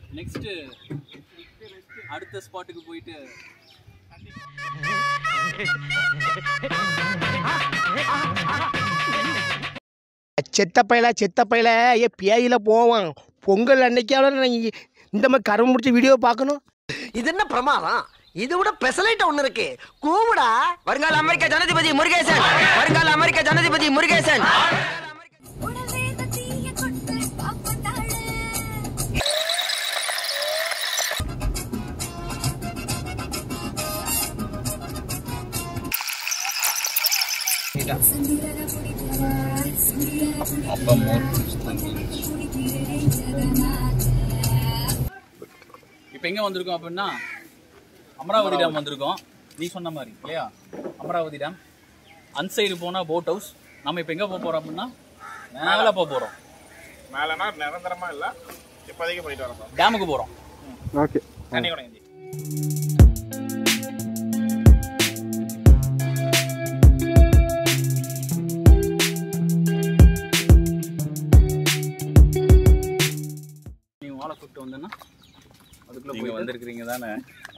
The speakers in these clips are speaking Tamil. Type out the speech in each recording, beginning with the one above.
நெக்ஸ்ட் அடுத்த ஸ்பாட்டுக்கு போயிட்டு செத்த பையல செத்த பையல ஏ பேயில போவான் பொங்கல் அன்னைக்காவது நான் இ- இந்த மாதிரி கரும்பு முடிச்ச வீடியோ பார்க்கணும் இது என்ன பிரமாதம் இது விட பெசலைட் ஒண்ணு இருக்கு கூவுடா வருங்கால அமெரிக்க ஜனாதிபதி முருகேசன் வருங்கால அமெரிக்க ஜனாதிபதி முருகேசன் உடலேத தீய கொட்டு பாப்பத்தாளு சந்திரன பிடிக்கவா சந்திரன அப்பா மோர் பிடிக்கிறே ஜெகநாத இப்போ எங்கே வந்திருக்கோம் அப்படின்னா அமராவதி டேம் வந்திருக்கோம் நீ சொன்ன மாதிரி இல்லையா அமராவதி டேம் அன் சைடு போனால் போட் ஹவுஸ் நம்ம இப்போ எங்கே போக போகிறோம் அப்படின்னா மேலே போக போகிறோம் மேலனா நிரந்தரமா இல்ல இப்போதைக்கு போயிட்டு வரப்போ டேமுக்கு போகிறோம் ஓகே தண்ணி கூட இஞ்சி நீ வாழை கூப்பிட்டு வந்தேன்னா அதுக்குள்ளே நீங்க போய் வந்திருக்கிறீங்க தானே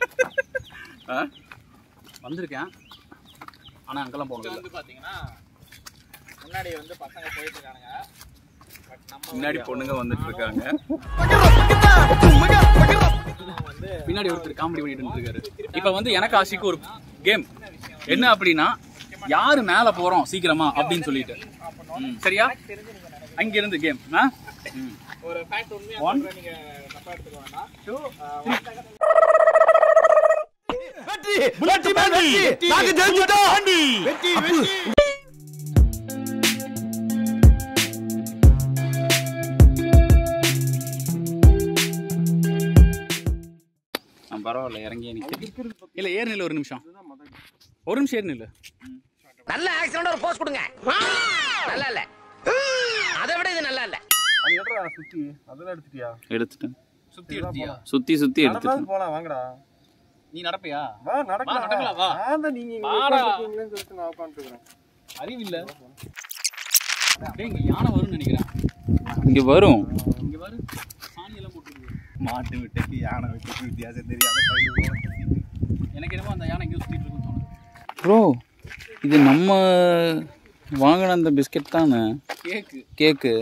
வந்திருக்கேன் ஆனால் அங்கெல்லாம் போகணும் வந்து பாத்தீங்கன்னா முன்னாடி வந்து பசங்க போயிட்டு இருக்கானுங்க பட் நம்ம முன்னாடி பொண்ணுங்க வந்துட்டு இருக்காங்க பின்னாடி ஒருத்தர் காமெடி பண்ணிட்டு இருக்காரு இப்போ வந்து எனக்கு ஆசைக்கு ஒரு கேம் என்ன அப்படின்னா யாரு மேல போறோம் சீக்கிரமா அப்படின்னு சொல்லிட்டு ம், சரியா அங்க இருந்து கேம் ஒரு ஃபேக்ட் உண்மையா One. சொல்றேன் நீங்க தப்பா எடுத்துக்க வேண்டாம் டூ வெற்றி மேல் வெற்றி நாங்க ஜெயிச்சிட்டோம் நான் பரவாயில்ல இறங்கியே நிக்கிறேன் இல்ல ஏறு நில்லு ஒரு நிமிஷம் ஒரு நிமிஷம் ஏறு நில்லு நல்ல ஆக்சிடென்ட் ஒரு போஸ்ட் கொடுங்க நல்லா இல்ல அதை விட இது நல்லா இல்ல அது எட்ரா சுத்தி அதெல்லாம் எடுத்துட்டியா எடுத்துட்டேன் சுத்தி எடுத்தியா சுத்தி சுத்தி எடுத்துட்டு நடந்தாலும் போலாம் வாங்கடா நீ நடப்பையா வா நடக்கலாம் நடக்கலாம், வா. நான் தான் நீங்க இங்க வாடா. உட்கார்ந்துருக்கீங்களேன்னு சொல்லிட்டு நான் உட்காந்துருக்கேன் அறிவு இல்ல டேய் இங்க யானை வரும்னு நினைக்கிறேன் இங்க வரும் இங்க பாரு சாணி எல்லாம் போட்டுருக்கு மாட்டு விட்டுக்கு யானை விட்டுக்கு வித்தியாசம் தெரியாத பையன் எனக்கு என்னமோ அந்த யானை எங்கேயோ சுத்திட்டு இருக்குன்னு தோணுது ப்ரோ இது நம்ம வாங்கின அந்த பிஸ்கட் தானே கேக்கு கேக்கு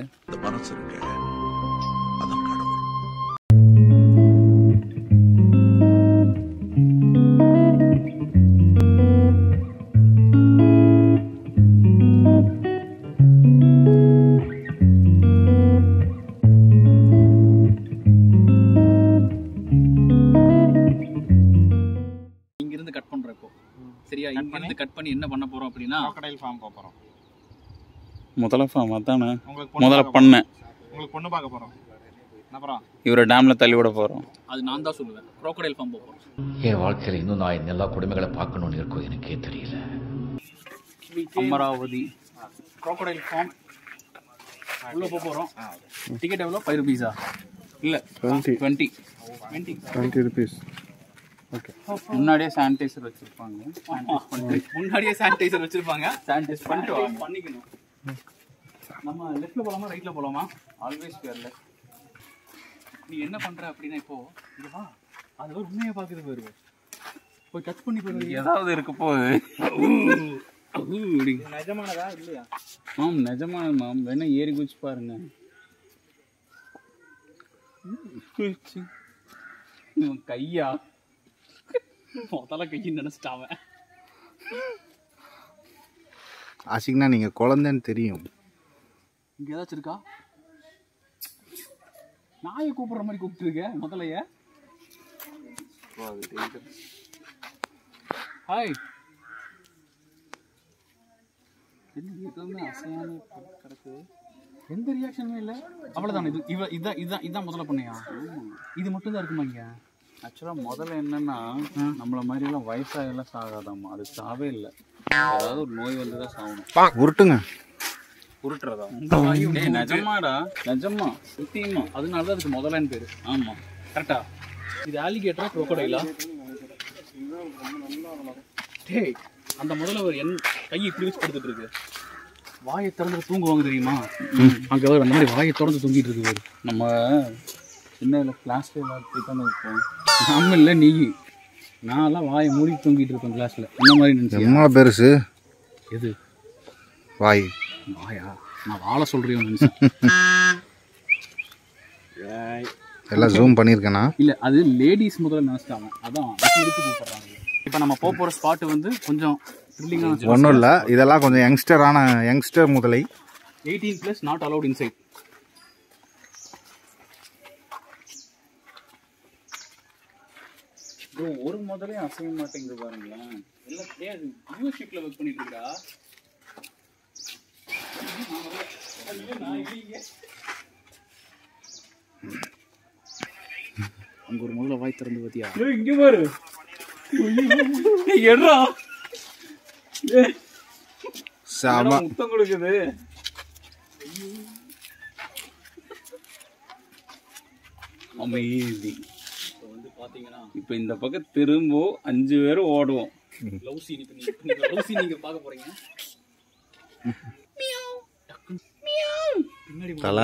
இங்க இருந்து கட் பண்றோம் இப்போ சரியா இங்க இருந்து கட் பண்ணி என்ன பண்ண போறோம் அப்படின்னா crocodile farm போக போறோம் முதல்ல ஃபார்ம் அதானே உங்களுக்கு பொண்ணு முதல்ல பார்க்க பண்ணேன் போறோம். உங்களுக்கு பொண்ணு பார்க்க போறோம் அப்புறம் இவரை டேம்ல தள்ளி விட போறோம் அது நான் தான் சொல்லுவேன் crocodile farm போக போறோம் என் வாழ்க்கையில் இன்னும் நான் இந்த எல்லா கொடுமைகளை பார்க்கணும்னு இருக்கோ எனக்கே தெரியல அமராவதி crocodile farm உள்ள போக போறோம் டிக்கெட் எவ்வளோ ஃபைவ் ருபீஸா இல்ல twenty twenty twenty twenty rupees okay முன்னாடியே சானிடைசர் வச்சிருப்பாங்க முன்னாடியே சானிடைசர் வச்சிருப்பாங்க சானிடைஸ் பண்ணிட்டு பண்ணிக்கணும் நம்ம லெஃப்ட்ல போலாமா ரைட்ல போலாமா ஆல்வேஸ் கேர்ல நீ என்ன பண்ற அப்படின்னா இப்போ இங்க வா அது ஒரு உண்மையை பாக்குது பாரு போய் டச் பண்ணி பாரு ஏதாவது இருக்க போகுது நிஜமானதா இல்லையா மாம் நிஜமான மாம் வேணா ஏறி குதிச்சு பாருங்க குதிச்சு. இவன் கையா முதல்ல கையின்னு நினைச்சிட்டாவ ஆசிக்னா நீங்கள் குழந்தைன்னு தெரியும் இங்க ஏதாச்சும் இருக்கா நாயை கூப்பிடுற மாதிரி கூப்பிட்டுருக்க முதலைய ஹாய் என்ன எதுவுமே அசையாம கிடக்கு எந்த ரியாக்ஷனுமே இல்லை அவ்வளோதான் இது இவ இதான் இதான் இதான் முதல்ல பண்ணியா இது மட்டும் தான் இருக்குமா இங்க ஆக்சுவலாக முதல்ல என்னன்னா நம்மள மாதிரி எல்லாம் வயசாகலாம் சாகாதாம்மா அது சாவே இல்லை ஏதாவது ஒரு நோய் வந்து தான் சாகணும் உருட்டுங்க உருட்டுறதா ஏய் நிஜமாடா நிஜமா சுத்தியுமா அதனால தான் அதுக்கு முதலன்னு பேரு ஆமா கரெக்டா இது ஆலிகேட்டரா crocodile-ஆ டேய் அந்த முதல்ல ஒரு என் கை இப்படி வச்சு படுத்துட்டு இருக்கு வாயை திறந்து தூங்குவாங்க தெரியுமா அங்க ஒரு அந்த மாதிரி வாயை திறந்து தூங்கிட்டு இருக்கு பாரு. நம்ம என்ன இல்லை கிளாஸ்ல எல்லாத்தையும் தானே இருப்போம் நம்ம இல்லை நீ நான்லாம் வாயை மூடி தூங்கிட்டு இருப்பேன் கிளாஸ்ல இந்த மாதிரி நினச்சி எம்மா பெருசு எது வாய் வாயா நான் வாழை சொல்றியோன்னு நினைச்சேன் எல்லாம் ஜூம் பண்ணியிருக்கேனா இல்ல அது லேடிஸ் முதல்ல நினைச்சிட்டாங்க அதான் முடிச்சு கூப்பிடுறாங்க இப்போ நம்ம போக போற ஸ்பாட் வந்து கொஞ்சம் த்ரில்லிங்கான ஒன்றும் இல்லை இதெல்லாம் கொஞ்சம் யங்ஸ்டரான யங்ஸ்டர் முதலை eighteen plus not allowed inside bro ஒரு முதலே அசைய மாட்டேங்குது பாருங்களேன் எல்லாம் ஏன் யூ ஷீட்ல ஒர்க் பண்ணிட்டு இருக்கா அங்க ஒரு முதல்ல வாய் திறந்து பாத்தியா இங்க பாரு எடுறா சாம முத்தம் கொடுக்குது அமேசிங் வந்து பாத்தீங்கன்னா இப்போ இந்த பக்கம் திரும்ப அஞ்சு பேரும் ஓடுவோம் லவ் சீன் இப்போ நீங்க லவ் சீன் நீங்க பார்க்க போறீங்க பின்னாடி தலை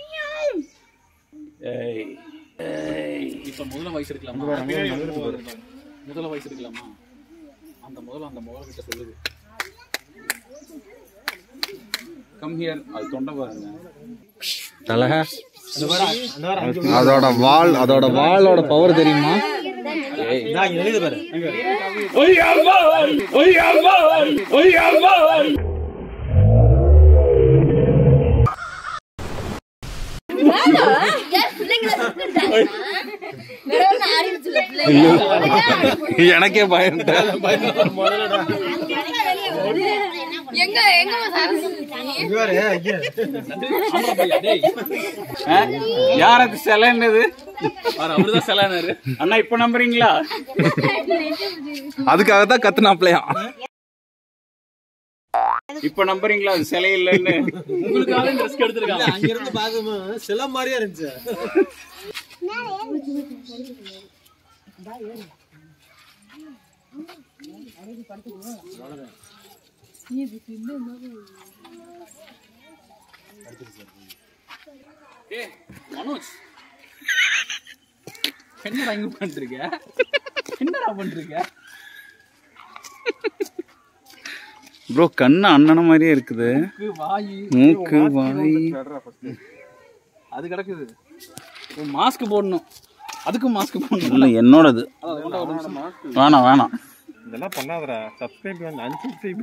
ஏய் ஏய் இப்போ முதல்ல வயசு இருக்கலாமா முதல்ல வயசு இருக்கலாமா அந்த முதல்ல அந்த முதல்ல கிட்ட சொல்லுது கம் ஹியர் அது தொண்டை பாருங்க தலை அதோட வால் அதோட வாலோட பவர் தெரியுமா எனக்கே பயம் எங்க எங்க யார் அது சிலைன்னது அவருதான் சிலைனாரு அண்ணா இப்ப நம்புறீங்களா அதுக்காக தான் கத்துனாப்லையா இப்ப நம்புறீங்களா அது சிலை இல்லைன்னு உங்களுக்காக ரிஸ்க் எடுத்திருக்காங்க அங்க இருந்து பாக்கும்போது சில மாதிரியா இருந்துச்சு ஏ மனோஜ் என்னடா இங்க பண்றீங்க என்னடா பண்றீங்க ப்ரோ கண்ணு அண்ணன மாதிரியே இருக்குது மூக்கு வாய் அது கிடக்குது மாஸ்க் போடணும் அதுக்கும் மாஸ்க் போடணும் இல்ல என்னோடது வேணாம் வேணாம் இதெல்லாம் பண்ணாதடா சப்ஸ்கிரைப் பண்ணி அன்சப்ஸ்கிரைப்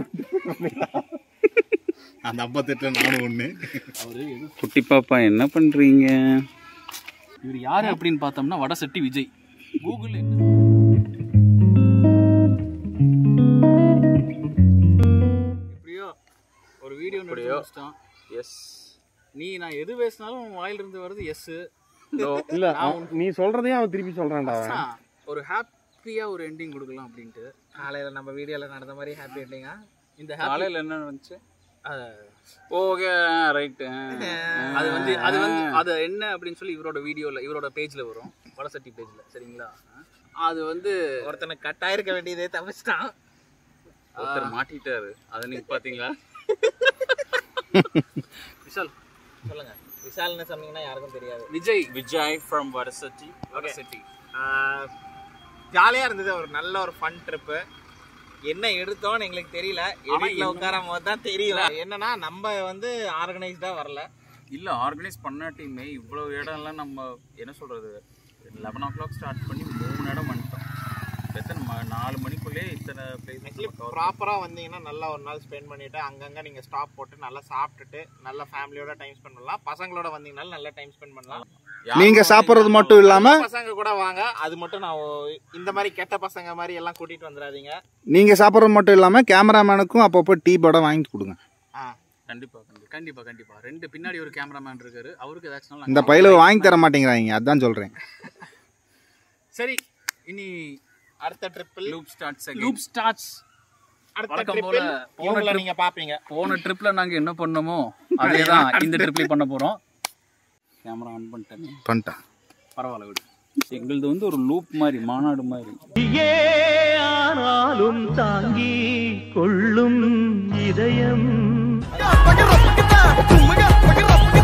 அந்த ஐம்பத்தெட்டு நானும் ஒன்று குட்டி பாப்பா என்ன பண்றீங்க இவர் யாரு அப்படின்னு பார்த்தோம்னா வடசெட்டி விஜய் கூகுள் எப்படியோ ஒரு வீடியோ நடிச்சிட்டான் எஸ் நீ நான் எது பேசினாலும் உன் வாயிலிருந்து வருது எஸ் இல்ல நீ சொல்றதையும் அவன் திருப்பி சொல்றான்டா ஒரு ஹாப்பியா ஒரு எண்டிங் கொடுக்கலாம் அப்படின்ட்டு காலையில நம்ம வீடியோல நடந்த மாதிரி ஹாப்பி எண்டிங்கா இந்த காலையில என்ன நடந்துச்சு ஓகே ரைட்டு அது வந்து அது வந்து அது என்ன அப்படின்னு சொல்லி இவரோட வீடியோல இவரோட பேஜ்ல வரும் வடசட்டி பேஜ்ல சரிங்களா அது வந்து ஒருத்தனை கட் ஆயிருக்க வேண்டியதே தப்பிச்சிட்டான் ஒருத்தர் மாட்டிட்டாரு அதை நீங்க பாத்தீங்களா விஷால் சொல்லுங்க விஷால்னு சொன்னீங்கன்னா யாருக்கும் தெரியாது விஜய் விஜய் ஃப்ரம் வடசட்டி வடசட்டி ஜாலியா இருந்தது ஒரு நல்ல ஒரு ஃபன் ட்ரிப்பு என்ன எடுத்தோம்னு எங்களுக்கு தெரியல எடிட்ல உட்காரும் போது தான் தெரியும் என்னன்னா நம்ம வந்து ஆர்கனைஸ்டா வரல இல்ல ஆர்கனைஸ் பண்ணாட்டியுமே இவ்வளவு இடம்லாம் நம்ம என்ன சொல்றது லெவன் ஓ கிளாக் ஸ்டார்ட் பண்ணி மூணு இடம் வந்துட்டோம் எத்தனை ம- நாலு மணிக்குள்ளே இத்தனை ஆக்சுவலி பிளேஸ் ப்ராப்பரா வந்தீங்கன்னா நல்லா ஒரு நாள் ஸ்பெண்ட் பண்ணிட்டு அங்கங்க நீங்க ஸ்டாப் போட்டு நல்லா சாப்பிட்டுட்டு நல்லா ஃபேமிலியோட டைம் ஸ்பெண்ட் பண்ணலாம் பசங்களோட வந்தீங்கனாலும் நல்லா டைம் ஸ்பெண்ட் பண்ணலாம் நீங்க சாப்பிட்றது மட்டும் இல்லாம பசங்க கூட வாங்க அது மட்டும் நான் ஒ- இந்த மாதிரி கெட்ட பசங்க மாதிரி எல்லாம் கூட்டிட்டு வந்துடாதீங்க நீங்க சாப்பிட்றது மட்டும் இல்லாம கேமராமேனுக்கும் அப்பப்போ டீ படம் வாங்கி கொடுங்க ஆ கண்டிப்பா கண்டிப்பா கண்டிப்பா கண்டிப்பா ரெண்டு பின்னாடி ஒரு கேமராமேன் இருக்காரு அவருக்கு ஏதாச்சும் இந்த பையில வாங்கி தர மாட்டேங்கிறாங்க அதான் சொல்றேன் சரி இனி அடுத்த ட்ரிப்பில் லூப் ஸ்டார்ட்ஸ் லூப் ஸ்டார்ட்ஸ் அடுத்த வழக்கம் போல ட்ரிப்பில் போன இவங்களை trip- நீங்க பாப்பீங்க போன ட்ரிப்ல நாங்க என்ன பண்ணோமோ அதே தான் இந்த ட்ரிப்லயும் பண்ண போறோம் கேமரா ஆன் பண்ணிட்டேன் பண்ணிட்டேன் பரவாயில்ல விடு எங்களுது வந்து ஒரு லூப் மாதிரி மாநாடு மாதிரி ஆனாலும் தாங்கி கொள்ளும் இதயம்